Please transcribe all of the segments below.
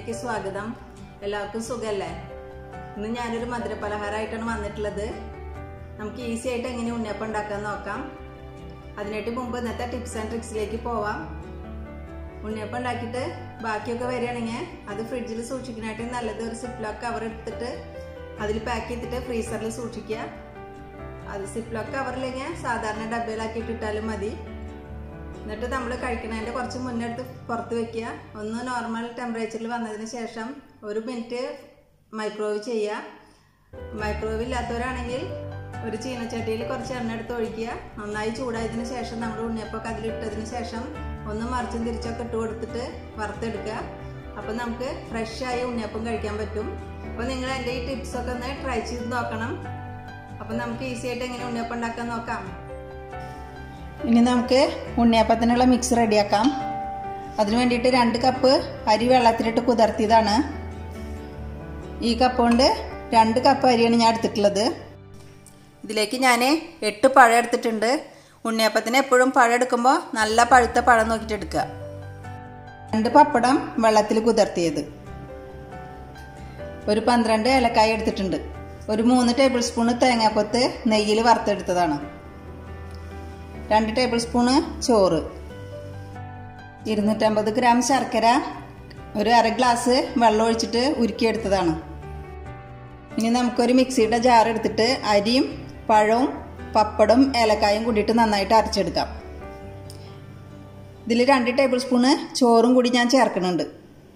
കിച്ചണിലേക്ക് സ്വാഗതം എല്ലാവർക്കും സുഖല്ലേ ഇന്ന് ഞാനൊരു മധുരപലഹാരമായിട്ടാണ് വന്നിട്ടുള്ളത് നമുക്ക് ഈസി ആയിട്ട് എങ്ങനെ ഉണ്ണിയപ്പം ഉണ്ടാക്കാൻ നോക്കാം അതിനായിട്ട് മുമ്പ് ഇന്നത്തെ ടിപ്സ് ആൻഡ് ട്രിക്സിലേക്ക് പോവാം ഉണ്ണിയപ്പം ഉണ്ടാക്കിയിട്ട് ബാക്കിയൊക്കെ വരികയാണെങ്കിൽ അത് ഫ്രിഡ്ജിൽ സൂക്ഷിക്കാനായിട്ട് നല്ലത് ഒരു സിപ്ലോക്ക് കവർ എടുത്തിട്ട് അതിൽ പാക്ക് ചെയ്തിട്ട് ഫ്രീസറിൽ സൂക്ഷിക്കുക അത് സിപ്ലോക്ക് കവറില്ലെങ്കിൽ സാധാരണ ഡബയിലാക്കിയിട്ട് ഇട്ടാലും മതി എന്നിട്ട് നമ്മൾ കഴിക്കണതിൻ്റെ കുറച്ച് മുന്നേ എടുത്ത് പുറത്ത് വെക്കുക ഒന്ന് നോർമൽ ടെമ്പറേച്ചറിൽ വന്നതിന് ശേഷം ഒരു മിനിറ്റ് മൈക്രോവേവ് ചെയ്യുക മൈക്രോവേവ് ഇല്ലാത്തവരാണെങ്കിൽ ഒരു ചീനച്ചട്ടിയിൽ കുറച്ച് എണ്ണ എടുത്ത് ഒഴിക്കുക നന്നായി ചൂടായതിന് ശേഷം നമ്മുടെ ഉണ്ണിയപ്പൊക്കെ അതിലിട്ടതിന് ശേഷം ഒന്ന് മറിച്ചും തിരിച്ചൊക്കെ ഇട്ട് കൊടുത്തിട്ട് വറുത്തെടുക്കുക അപ്പം നമുക്ക് ഫ്രഷായ ഉണ്ണിയപ്പം കഴിക്കാൻ പറ്റും അപ്പോൾ നിങ്ങൾ എൻ്റെ ഈ ടിപ്സൊക്കെ ഒന്ന് ട്രൈ ചെയ്ത് നോക്കണം അപ്പം നമുക്ക് ഈസി ആയിട്ട് എങ്ങനെ ഉണ്ണിയപ്പം ഉണ്ടാക്കാൻ നോക്കാം ഇനി നമുക്ക് ഉണ്ണിയപ്പത്തിനുള്ള മിക്സ് റെഡിയാക്കാം അതിന് വേണ്ടിയിട്ട് രണ്ട് കപ്പ് അരി വെള്ളത്തിലിട്ട് കുതിർത്തിയതാണ് ഈ കപ്പ് കൊണ്ട് രണ്ട് കപ്പ് അരിയാണ് ഞാൻ എടുത്തിട്ടുള്ളത് ഇതിലേക്ക് ഞാൻ എട്ട് പഴം എടുത്തിട്ടുണ്ട് ഉണ്ണിയപ്പത്തിന് എപ്പോഴും പഴം എടുക്കുമ്പോൾ നല്ല പഴുത്ത പഴം നോക്കിയിട്ട് എടുക്കുക രണ്ട് പപ്പടം വെള്ളത്തിൽ കുതിർത്തിയത് ഒരു പന്ത്രണ്ട് ഏലക്കായ എടുത്തിട്ടുണ്ട് ഒരു മൂന്ന് ടേബിൾ സ്പൂണ് തേങ്ങാക്കൊത്ത് നെയ്യിൽ വറുത്തെടുത്തതാണ് രണ്ട് ടേബിൾ സ്പൂണ് ചോറ് ഇരുന്നൂറ്റമ്പത് ഗ്രാം ശർക്കര ഒരു അര ഗ്ലാസ് വെള്ളം ഒഴിച്ചിട്ട് ഉരുക്കിയെടുത്തതാണ് ഇനി നമുക്കൊരു മിക്സിയുടെ ജാർ എടുത്തിട്ട് അരിയും പഴവും പപ്പടും ഏലക്കായും കൂടിയിട്ട് നന്നായിട്ട് അരച്ചെടുക്കാം ഇതിൽ രണ്ട് ടേബിൾ സ്പൂണ് ചോറും കൂടി ഞാൻ ചേർക്കുന്നുണ്ട്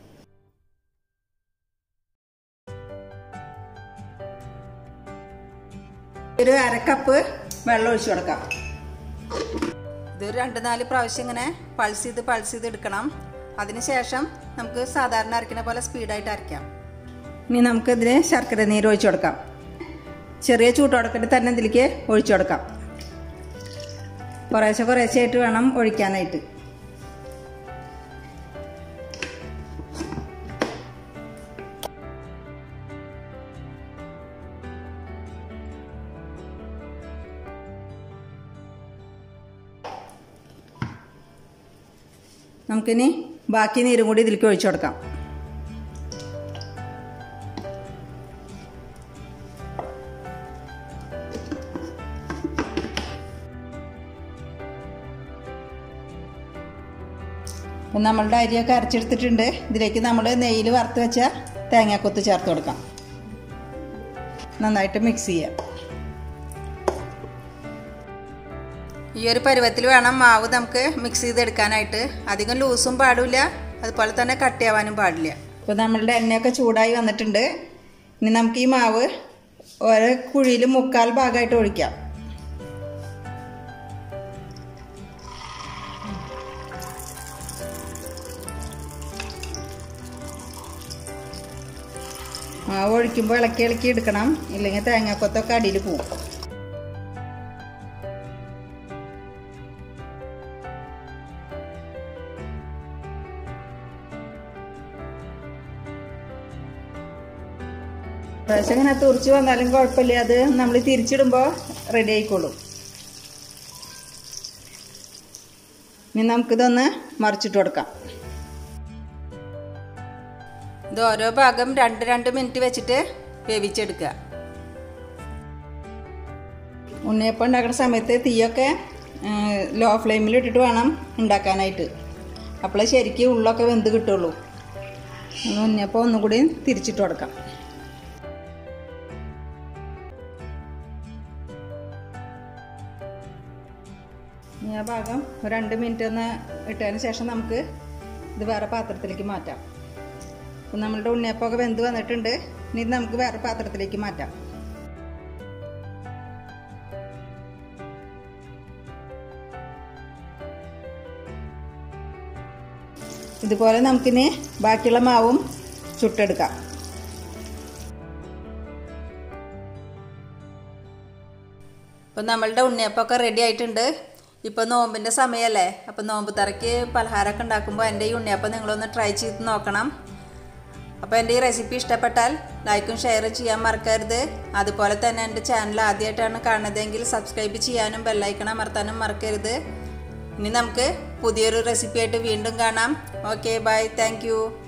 ഒരു അര കപ്പ് വെള്ളം ഒഴിച്ചു കൊടുക്കാം ഇതൊരു രണ്ട് നാല് പ്രാവശ്യം ഇങ്ങനെ പൾസ് ചെയ്ത് പൾസ് ചെയ്ത് എടുക്കണം അതിനുശേഷം നമുക്ക് സാധാരണ അരയ്ക്കുന്ന പോലെ സ്പീഡായിട്ട് അരയ്ക്കാം ഇനി നമുക്ക് ഇതിൽ ശർക്കര നീര് ഒഴിച്ചു കൊടുക്കാം ചെറിയ ചൂട്ടോടക്കിട്ട് തന്നെ ഇതിലേക്ക് ഒഴിച്ചു കൊടുക്കാം കുറേശ്ശെ കുറേശ്ശെ ആയിട്ട് വേണം ഒഴിക്കാനായിട്ട് നമുക്കിനി ബാക്കി നീരും കൂടി ഇതിലേക്ക് ഒഴിച്ചു കൊടുക്കാം അപ്പം നമ്മളുടെ അരിയൊക്കെ അരച്ചെടുത്തിട്ടുണ്ട് ഇതിലേക്ക് നമ്മൾ നെയ്യിൽ വറുത്ത് വെച്ച തേങ്ങാക്കൊത്ത് ചേർത്ത് കൊടുക്കാം നന്നായിട്ട് മിക്സ് ചെയ്യാം ഈ ഒരു പരുവത്തിൽ വേണം മാവ് നമുക്ക് മിക്സ് ചെയ്തെടുക്കാനായിട്ട് അധികം ലൂസും പാടില്ല അതുപോലെ തന്നെ കട്ടിയാവാനും പാടില്ല ഇപ്പോൾ നമ്മളുടെ എണ്ണയൊക്കെ ചൂടായി വന്നിട്ടുണ്ട് ഇനി നമുക്ക് ഈ മാവ് ഓരോ കുഴിയിൽ മുക്കാൽ ഭാഗമായിട്ട് ഒഴിക്കാം മാവ് ഒഴിക്കുമ്പോൾ ഇളക്കി ഇളക്കി എടുക്കണം ഇല്ലെങ്കിൽ തേങ്ങാക്കൊത്തൊക്കെ അടിയിൽ പോവും പ്രാവശ്യം ഇങ്ങനെ തുറച്ച് വന്നാലും കുഴപ്പമില്ല അത് നമ്മൾ തിരിച്ചിടുമ്പോൾ റെഡി ആയിക്കോളും ഇനി നമുക്കിതൊന്ന് മറിച്ചിട്ട് കൊടുക്കാം ഇത് ഓരോ ഭാഗം രണ്ട് രണ്ട് മിനിറ്റ് വെച്ചിട്ട് വേവിച്ചെടുക്കുക ഉണ്ണിയപ്പം ഉണ്ടാക്കുന്ന സമയത്ത് തീയൊക്കെ ലോ ഫ്ലെയിമിൽ ഇട്ടിട്ട് വേണം ഉണ്ടാക്കാനായിട്ട് അപ്പോഴേ ശരിക്കും ഉള്ളൊക്കെ വെന്ത് കിട്ടുള്ളൂ ഉണ്ണിയപ്പം ഒന്നും കൂടി തിരിച്ചിട്ട് കൊടുക്കാം ഇനി ആ ഭാഗം ഒരു രണ്ട് മിനിറ്റ് ഒന്ന് ഇട്ടതിന് ശേഷം നമുക്ക് ഇത് വേറെ പാത്രത്തിലേക്ക് മാറ്റാം അപ്പം നമ്മളുടെ ഉണ്ണിയപ്പമൊക്കെ വെന്ത് വന്നിട്ടുണ്ട് ഇനി ഇത് നമുക്ക് വേറെ പാത്രത്തിലേക്ക് മാറ്റാം ഇതുപോലെ നമുക്കിനി ബാക്കിയുള്ള മാവും ചുട്ടെടുക്കാം ഇപ്പം നമ്മളുടെ ഉണ്ണിയപ്പമൊക്കെ റെഡി ആയിട്ടുണ്ട് ഇപ്പോൾ നോമ്പിൻ്റെ സമയമല്ലേ അപ്പോൾ നോമ്പ് തറയ്ക്ക് പലഹാരമൊക്കെ ഉണ്ടാക്കുമ്പോൾ എൻ്റെ ഈ ഉണ്ണിയപ്പം നിങ്ങളൊന്ന് ട്രൈ ചെയ്ത് നോക്കണം അപ്പോൾ എൻ്റെ ഈ റെസിപ്പി ഇഷ്ടപ്പെട്ടാൽ ലൈക്കും ഷെയറും ചെയ്യാൻ മറക്കരുത് അതുപോലെ തന്നെ എൻ്റെ ചാനൽ ആദ്യമായിട്ടാണ് കാണുന്നതെങ്കിൽ സബ്സ്ക്രൈബ് ചെയ്യാനും ബെല്ലൈക്കൺ അമർത്താനും മറക്കരുത് ഇനി നമുക്ക് പുതിയൊരു റെസിപ്പി ആയിട്ട് വീണ്ടും കാണാം ഓക്കെ ബൈ താങ്ക്